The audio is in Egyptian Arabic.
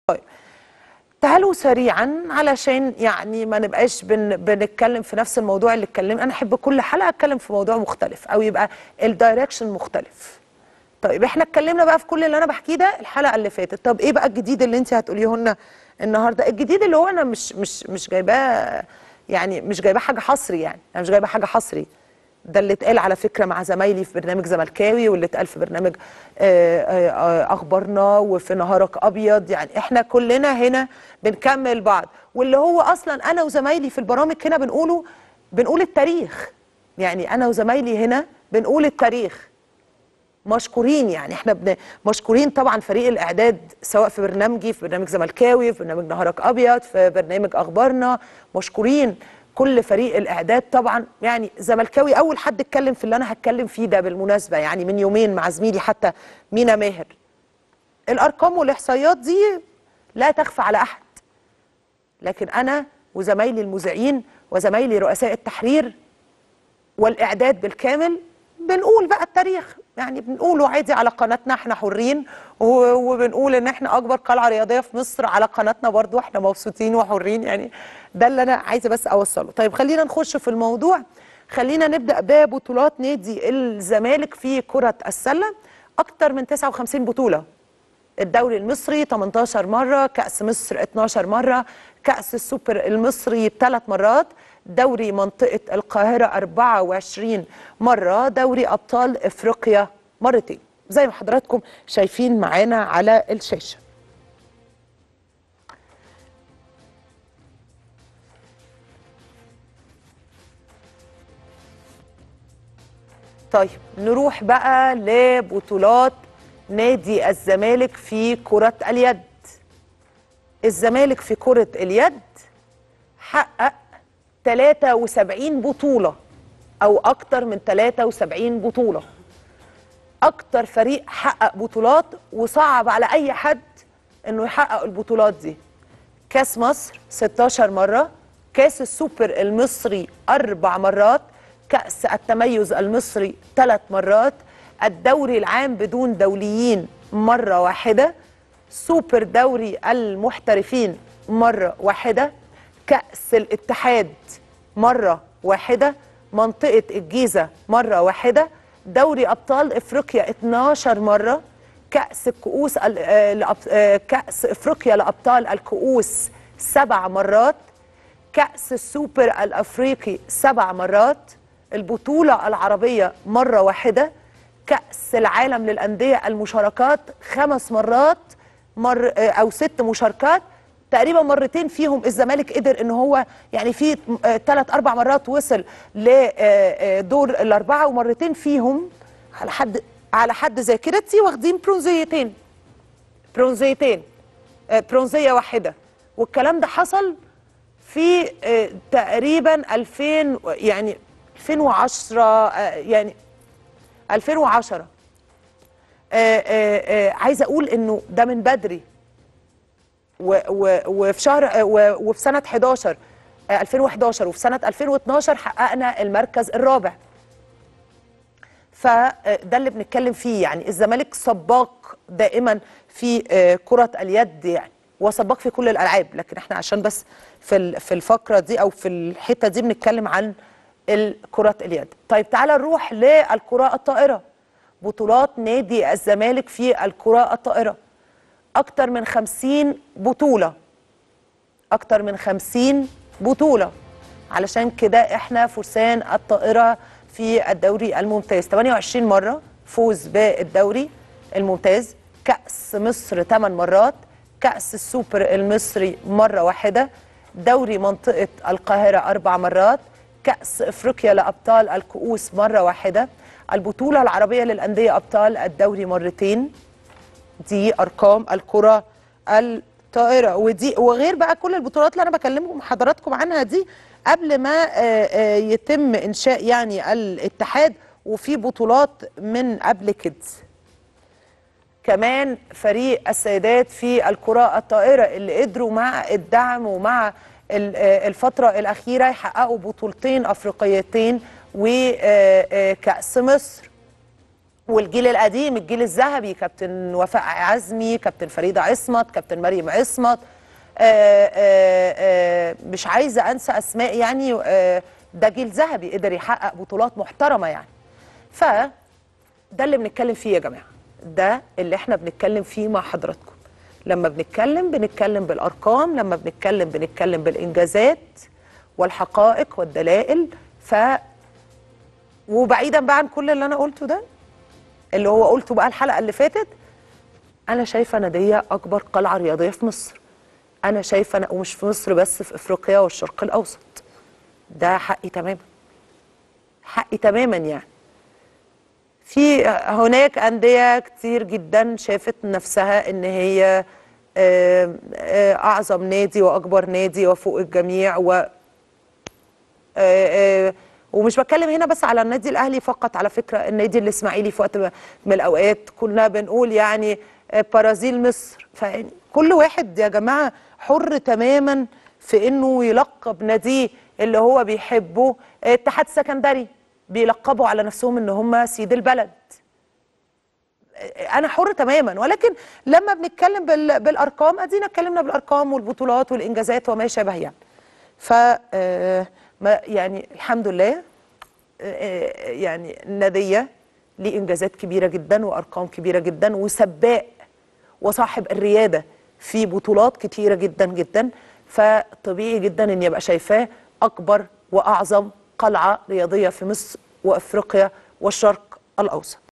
طيب تعالوا سريعا علشان يعني ما نبقاش بن بنتكلم في نفس الموضوع اللي اتكلم انا احب كل حلقه اتكلم في موضوع مختلف او يبقى الدايركشن مختلف طيب احنا اتكلمنا بقى في كل اللي انا بحكيه ده الحلقه اللي فاتت طب ايه بقى الجديد اللي انت هتقوليه لنا النهارده الجديد اللي هو انا مش مش مش جايباه يعني مش جايباه حاجه حصري يعني انا مش جايباه حاجه حصري ده اللي اتقال على فكره مع زمايلي في برنامج زملكاوي واللي اتقال في برنامج آه، آه، آه، اخبارنا وفي نهارك ابيض يعني احنا كلنا هنا بنكمل بعض واللي هو اصلا انا وزمايلي في البرامج هنا بنقوله بنقول التاريخ يعني انا وزمايلي هنا بنقول التاريخ مشكورين يعني احنا بن... مشكورين طبعا فريق الاعداد سواء في برنامجي في برنامج زملكاوي في برنامج نهارك ابيض في برنامج اخبارنا مشكورين كل فريق الاعداد طبعا يعني زملكاوي اول حد اتكلم في اللي انا هتكلم فيه ده بالمناسبه يعني من يومين مع زميلي حتى مينا ماهر الارقام والاحصائيات دي لا تخفى على احد لكن انا وزمايلي المذيعين وزمايلي رؤساء التحرير والاعداد بالكامل بنقول بقى التاريخ يعني بنقوله عادي على قناتنا احنا حرين و- وبنقول ان احنا اكبر قلعه رياضيه في مصر على قناتنا برضو احنا مبسوطين وحرين يعني ده اللي انا عايزه بس اوصله طيب خلينا نخش في الموضوع خلينا نبدا ببطولات نادي الزمالك في كره السله اكتر من 59 بطوله الدوري المصري 18 مرة كأس مصر 12 مرة كأس السوبر المصري ثلاث مرات دوري منطقة القاهرة 24 مرة دوري أبطال إفريقيا مرتين زي ما حضراتكم شايفين معانا على الشاشة طيب نروح بقى لبطولات نادي الزمالك في كرة اليد الزمالك في كرة اليد حقق 73 بطولة أو أكتر من 73 بطولة أكتر فريق حقق بطولات وصعب على أي حد إنه يحقق البطولات دي كاس مصر 16 مرة كاس السوبر المصري أربع مرات كأس التميز المصري ثلاث مرات الدوري العام بدون دوليين مرة واحدة سوبر دوري المحترفين مرة واحدة كأس الاتحاد مرة واحدة منطقة الجيزة مرة واحدة دوري أبطال إفريقيا 12 مرة كأس الكؤوس ال- آه، لأب- آه، كأس إفريقيا لأبطال الكؤوس سبع مرات كأس السوبر الأفريقي سبع مرات البطولة العربية مرة واحدة كأس العالم للأندية المشاركات خمس مرات مر آه، أو ست مشاركات تقريبا مرتين فيهم الزمالك قدر ان هو يعني في ثلاث اربع مرات وصل لدور الاربعه ومرتين فيهم على حد على حد ذاكرتي واخدين برونزيتين برونزيتين آه، برونزيه واحده والكلام ده حصل في آه، تقريبا 2000 يعني 2010 آه، يعني 2010 آه، آه، آه، عايزه اقول انه ده من بدري و- و- وفي شهر آه، و- وفي سنه 11 آه، 2011 وفي سنه 2012 حققنا المركز الرابع فده اللي بنتكلم فيه يعني الزمالك سباق دائما في آه، كرة اليد يعني وسباق في كل الألعاب لكن احنا عشان بس في ال- في الفقرة دي أو في الحتة دي بنتكلم عن كرة اليد طيب تعالى نروح للكرة الطائرة بطولات نادي الزمالك في الكرة الطائرة أكتر من 50 بطولة أكتر من 50 بطولة علشان كده احنا فرسان الطائرة في الدوري الممتاز 28 مرة فوز بالدوري الممتاز كأس مصر 8 مرات كأس السوبر المصري مرة واحدة دوري منطقة القاهرة أربع مرات كأس إفريقيا لأبطال الكؤوس مرة واحدة البطولة العربية للأندية أبطال الدوري مرتين دي ارقام الكره الطائره ودي وغير بقى كل البطولات اللي انا بكلمكم حضراتكم عنها دي قبل ما آه، آه، يتم انشاء يعني الاتحاد وفي بطولات من قبل كده كمان فريق السيدات في الكرة الطائرة اللي قدروا مع الدعم ومع ال- آه، الفترة الأخيرة يحققوا بطولتين أفريقيتين وكأس مصر والجيل القديم الجيل الذهبي كابتن وفاء عزمي كابتن فريده عصمت كابتن مريم عصمت آآ آآ مش عايزه انسى اسماء يعني آه، ده جيل ذهبي قدر يحقق بطولات محترمه يعني ف ده اللي بنتكلم فيه يا جماعه ده اللي احنا بنتكلم فيه مع حضراتكم لما بنتكلم بنتكلم بالارقام لما بنتكلم بنتكلم بالانجازات والحقائق والدلائل ف وبعيدا بقى عن كل اللي انا قلته ده اللي هو قلته بقى الحلقه اللي فاتت انا شايفه ناديه اكبر قلعه رياضيه في مصر انا شايفه أنا ومش في مصر بس في افريقيا والشرق الاوسط ده حقي تماما حقي تماما يعني في هناك أندية كتير جدا شافت نفسها إن هي آه، آه، أعظم نادي وأكبر نادي وفوق الجميع و آه، آه، ومش بتكلم هنا بس على النادي الأهلي فقط على فكرة النادي الإسماعيلي في وقت من الأوقات كنا بنقول يعني آه، برازيل مصر فكل واحد يا جماعة حر تماما في إنه يلقب ناديه اللي هو بيحبه آه، اتحاد سكندري بيلقبوا على نفسهم ان هم سيد البلد انا حر تماما ولكن لما بنتكلم بال- بالارقام ادينا اتكلمنا بالارقام والبطولات والانجازات وما شابه يعني ف آه، ما يعني الحمد لله آه، يعني ناديه ليه انجازات كبيره جدا وارقام كبيره جدا وسباق وصاحب الرياده في بطولات كتيره جدا جدا فطبيعي جدا ان يبقى شايفاه اكبر واعظم قلعه رياضيه في مصر وافريقيا والشرق الاوسط